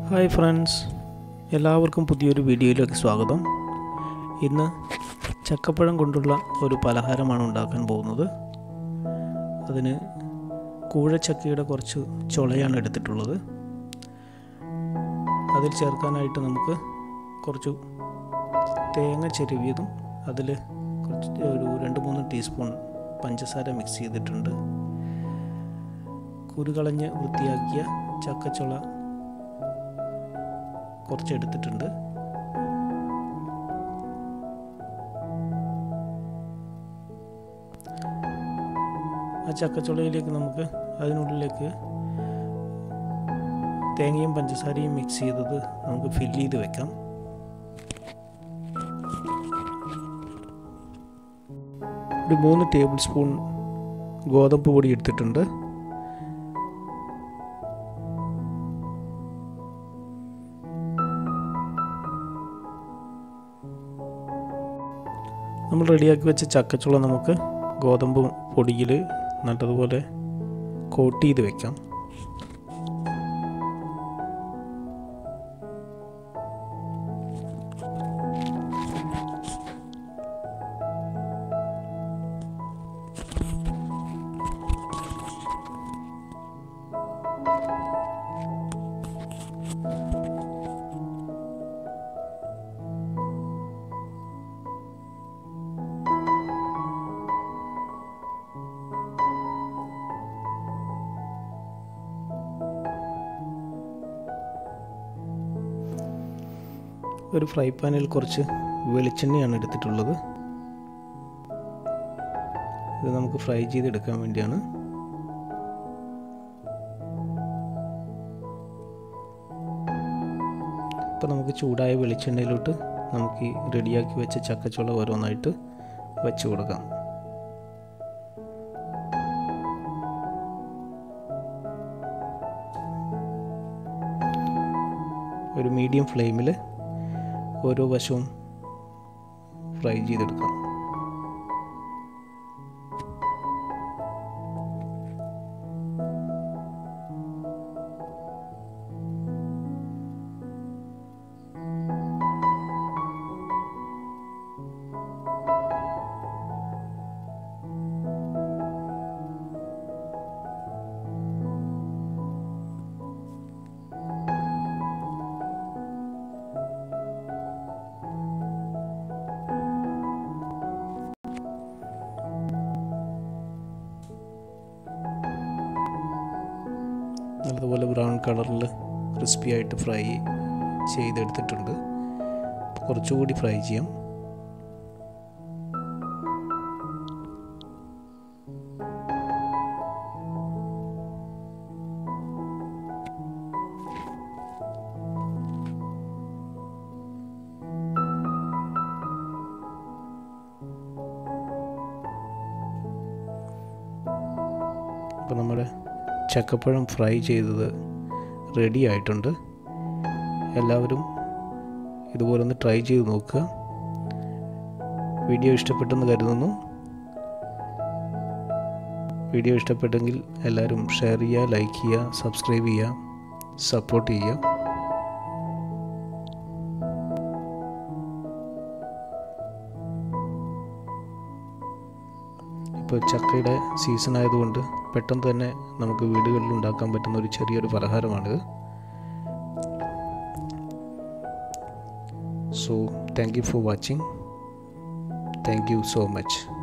hi friends എല്ലാവർക്കും പുതിയൊരു വീഡിയോയിലേക്ക് സ്വാഗതം ഇന്ന് ചക്കപ്പഴം കൊണ്ടുള്ള ഒരു പലഹാരമാണ് ഉണ്ടാക്കാൻ പോകുന്നത് അതിന് കൂഴച്ചക്കയുടെ കുറച്ച് ചുളയാണ് എടുത്തിട്ടുള്ളത് അതിൽ ചേർക്കാനായിട്ട് നമുക്ക് കുറച്ച് തേങ്ങ ചെരുവിയതും അതിൽ കുറച്ച് ഒരു രണ്ട് മൂന്ന് ടീസ്പൂൺ പഞ്ചസാര മിക്സ് ചെയ്തിട്ടുണ്ട് കുരുകളഞ്ഞ് വൃത്തിയാക്കിയ ചക്കച്ചുള കുറച്ച് എടുത്തിട്ടുണ്ട് ആ ചക്കച്ചുളയിലേക്ക് നമുക്ക് അതിനുള്ളിലേക്ക് തേങ്ങയും പഞ്ചസാരയും മിക്സ് ചെയ്തത് നമുക്ക് ഫില്ല് ചെയ്ത് വെക്കാം ഒരു മൂന്ന് ടേബിൾ സ്പൂൺ ഗോതമ്പ് പൊടി എടുത്തിട്ടുണ്ട് നമ്മൾ റെഡിയാക്കി വെച്ച ചക്കച്ചുള നമുക്ക് ഗോതമ്പ് പൊടിയിൽ നല്ലതുപോലെ കോട്ട് ചെയ്ത് വെക്കാം ഒരു ഫ്രൈ പാനിൽ കുറച്ച് വെളിച്ചെണ്ണയാണ് എടുത്തിട്ടുള്ളത് ഇത് നമുക്ക് ഫ്രൈ ചെയ്തെടുക്കാൻ വേണ്ടിയാണ് ഇപ്പോൾ നമുക്ക് ചൂടായ വെളിച്ചെണ്ണയിലോട്ട് നമുക്ക് ഈ റെഡിയാക്കി വെച്ച ചക്കച്ചുള ഓരോന്നായിട്ട് വെച്ച് കൊടുക്കാം ഒരു മീഡിയം ഫ്ലെയിമിൽ ഓരോ വശവും ഫ്രൈ ചെയ്തെടുക്കാം നല്ലതുപോലെ ബ്രൗൺ കളറിൽ ക്രിസ്പി ആയിട്ട് ഫ്രൈ ചെയ്തെടുത്തിട്ടുണ്ട് കുറച്ചുകൂടി ഫ്രൈ ചെയ്യാം അപ്പോൾ നമ്മുടെ ചക്കപ്പഴം ഫ്രൈ ചെയ്തത് റെഡി ആയിട്ടുണ്ട് എല്ലാവരും ഇതുപോലെ ഒന്ന് ട്രൈ ചെയ്ത് നോക്കുക വീഡിയോ ഇഷ്ടപ്പെട്ടെന്ന് കരുതുന്നു വീഡിയോ ഇഷ്ടപ്പെട്ടെങ്കിൽ എല്ലാവരും ഷെയർ ചെയ്യുക ലൈക്ക് ചെയ്യുക സബ്സ്ക്രൈബ് ചെയ്യുക സപ്പോർട്ട് ചെയ്യുക ഇപ്പോൾ ചക്കയുടെ സീസൺ ആയതുകൊണ്ട് പെട്ടെന്ന് തന്നെ നമുക്ക് വീടുകളിൽ ഉണ്ടാക്കാൻ പറ്റുന്ന ഒരു ചെറിയൊരു പലഹാരമാണിത് so thank you for watching thank you so much